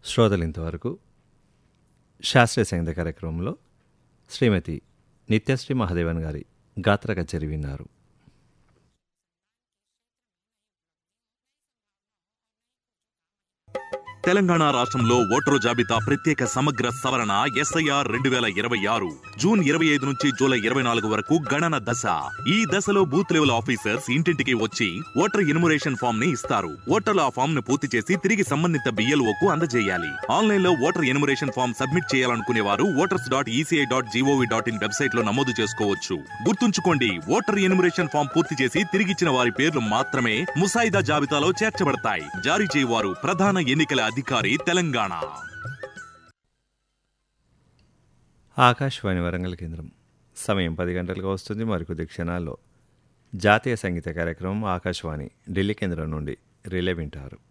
శ్రోతలు ఇంతవరకు శాస్త్రీయ సంగీత కార్యక్రమంలో శ్రీమతి నిత్యశ్రీ మహాదేవన్ గారి గాత్ర కచేరి విన్నారు తెలంగాణ రాష్ట్రంలో ఓటరు జాబితా ప్రత్యేక సమగ్ర సవరణ ఎస్ఐఆర్ రెండు వేల ఇరవై ఆరు జూన్ ఇరవై ఐదు నుంచి జూలై ఇరవై నాలుగు వరకు గణన దశ ఈ దశలో బూత్ లెవెల్ ఆఫీసర్స్ ఇంటింటికి వచ్చి ఓటర్ ఇన్మురేషన్ ఫామ్ ని ఇస్తారు ఓటర్లు ఆ ఫామ్ ను పూర్తి చేసి తిరిగి సంబంధిత బిఎల్ఓకు అందజేయాలి ఆన్లైన్ లో ఓటర్ ఇన్మురేషన్ ఫామ్ సబ్మిట్ చేయాలనుకునే వారు voters dot ECI dot gov dot in website లో నమోదు చేసుకోవచ్చు గుర్తుంచుకోండి ఓటర్ ఇన్మురేషన్ ఫామ్ పూర్తి చేసి తిరిగిచ్చిన వారి పేర్లు మాత్రమే ముసాయిదా జాబితాలో చేర్చబడతాయి జారీ చేయవారు ప్రధాన ఎన్నికల అధికారి తెలంగాణ ఆకాశవాణి వరంగల్ కేంద్రం సమయం పది గంటలకు వస్తుంది మరికొద్ది క్షణాల్లో జాతీయ సంగీత కార్యక్రమం ఆకాశవాణి ఢిల్లీ కేంద్రం నుండి రిలే వింటారు